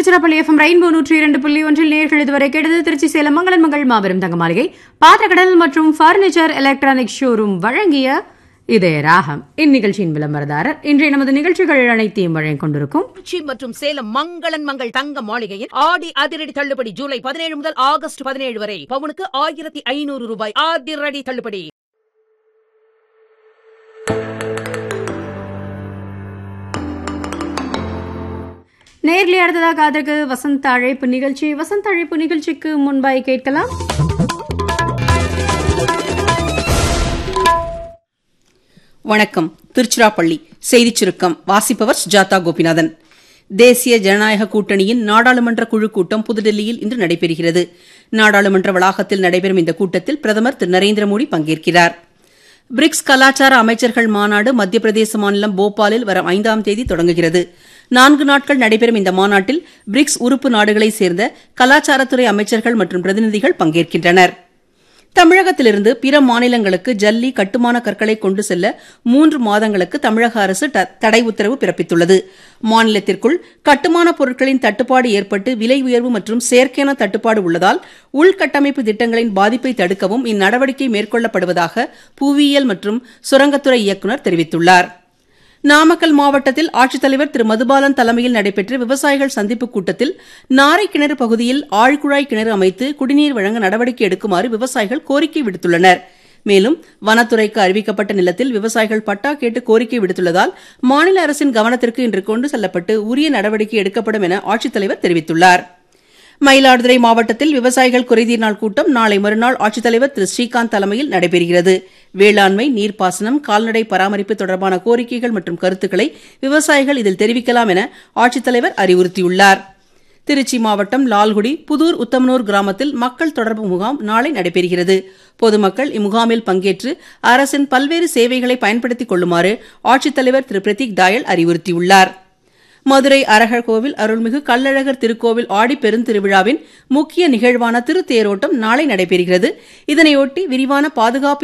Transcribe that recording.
Tiruchirappalli FM rainbow நூற்றி இரண்டு புள்ளி ஒன்றில் நேர்கள் இதுவரை கேட்டது திருச்சி சேலம் மங்களன் மங்கள் மாபெரும் தங்க மாளிகை பாத்திரக்கடல் மற்றும் பர்னிச்சர் எலக்ட்ரானிக் ஷோரூம் வழங்கிய இதய ராகம் இந்நிகழ்ச்சியின் விளம்பரதாரர் இன்றைய நமது நிகழ்ச்சிகள் அனைத்தையும் வழங்கிக் கொண்டிருக்கும் திருச்சி மற்றும் சேலம் மங்களன் மங்கள் தங்க மாளிகையில் ஆடி அதிரடி தள்ளுபடி ஜூலை பதினேழு முதல் ஆகஸ்ட் பதினேழு வரை பவுனுக்கு ஆயிரத்தி ஐநூறு ரூபாய் அதிரடி தள்ளுபடி நேர்லி அடுத்ததாக காதற்கு வசந்த அழைப்பு நிகழ்ச்சி வசந்த அழைப்பு நிகழ்ச்சிக்கு முன்பாய் கேட்கலாம் வணக்கம் திருச்சிராப்பள்ளி செய்திச் சுருக்கம் வாசிப்பவர் சுஜாதா கோபிநாதன் தேசிய ஜனநாயக கூட்டணியின் நாடாளுமன்ற குழு கூட்டம் புதுடெல்லியில் இன்று நடைபெறுகிறது நாடாளுமன்ற வளாகத்தில் நடைபெறும் இந்த கூட்டத்தில் பிரதமர் திரு நரேந்திர மோடி பங்கேற்கிறார் பிரிக்ஸ் கலாச்சார அமைச்சர்கள் மாநாடு மத்திய பிரதேச மாநிலம் போபாலில் வரும் ஐந்தாம் தேதி தொடங்குகிறது நான்கு நாட்கள் நடைபெறும் இந்த மாநாட்டில் பிரிக்ஸ் உறுப்பு நாடுகளைச் சேர்ந்த கலாச்சாரத்துறை அமைச்சர்கள் மற்றும் பிரதிநிதிகள் பங்கேற்கின்றனர் தமிழகத்திலிருந்து பிற மாநிலங்களுக்கு ஜல்லி கட்டுமான கற்களை கொண்டு செல்ல மூன்று மாதங்களுக்கு தமிழக அரசு ட- தடை உத்தரவு பிறப்பித்துள்ளது மாநிலத்திற்குள் கட்டுமான பொருட்களின் தட்டுப்பாடு ஏற்பட்டு விலை உயர்வு மற்றும் செயற்கையான தட்டுப்பாடு உள்ளதால் உள்கட்டமைப்பு திட்டங்களின் பாதிப்பை தடுக்கவும் இந்நடவடிக்கை மேற்கொள்ளப்படுவதாக புவியியல் மற்றும் சுரங்கத்துறை இயக்குநர் தெரிவித்துள்ளார் நாமக்கல் மாவட்டத்தில் ஆட்சித்தலைவர் திரு மதுபாலன் தலைமையில் நடைபெற்ற விவசாயிகள் சந்திப்பு கூட்டத்தில் நாரை கிணறு பகுதியில் ஆழ்குழாய் கிணறு அமைத்து குடிநீர் வழங்க நடவடிக்கை எடுக்குமாறு விவசாயிகள் கோரிக்கை விடுத்துள்ளனர் மேலும் வனத்துறைக்கு அறிவிக்கப்பட்ட நிலத்தில் விவசாயிகள் பட்டா கேட்டு கோரிக்கை விடுத்துள்ளதால் மாநில அரசின் கவனத்திற்கு இன்று கொண்டு செல்லப்பட்டு உரிய நடவடிக்கை எடுக்கப்படும் என ஆட்சித்தலைவர் தெரிவித்துள்ளார் மயிலாடுதுறை மாவட்டத்தில் விவசாயிகள் குறைதீர் நாள் கூட்டம் நாளை மறுநாள் ஆட்சித்தலைவர் திரு ஸ்ரீகாந்த் தலைமையில் நடைபெறுகிறது வேளாண்மை நீர்ப்பாசனம் கால்நடை பராமரிப்பு தொடர்பான கோரிக்கைகள் மற்றும் கருத்துக்களை விவசாயிகள் இதில் தெரிவிக்கலாம் என ஆட்சித்தலைவர் அறிவுறுத்தியுள்ளார் திருச்சி மாவட்டம் லால்குடி புதூர் உத்தமனூர் கிராமத்தில் மக்கள் தொடர்பு முகாம் நாளை நடைபெறுகிறது பொதுமக்கள் இம்முகாமில் பங்கேற்று அரசின் பல்வேறு சேவைகளை பயன்படுத்திக் கொள்ளுமாறு ஆட்சித்தலைவர் திரு பிரதீக் டாயல் அறிவுறுத்தியுள்ளார் மதுரை அரகர் கோவில் அருள்மிகு கள்ளழகர் திருக்கோவில் ஆடி பெருந்திருவிழாவின் முக்கிய நிகழ்வான திருத்தேரோட்டம் நாளை நடைபெறுகிறது இதனையொட்டி விரிவான பாதுகாப்பு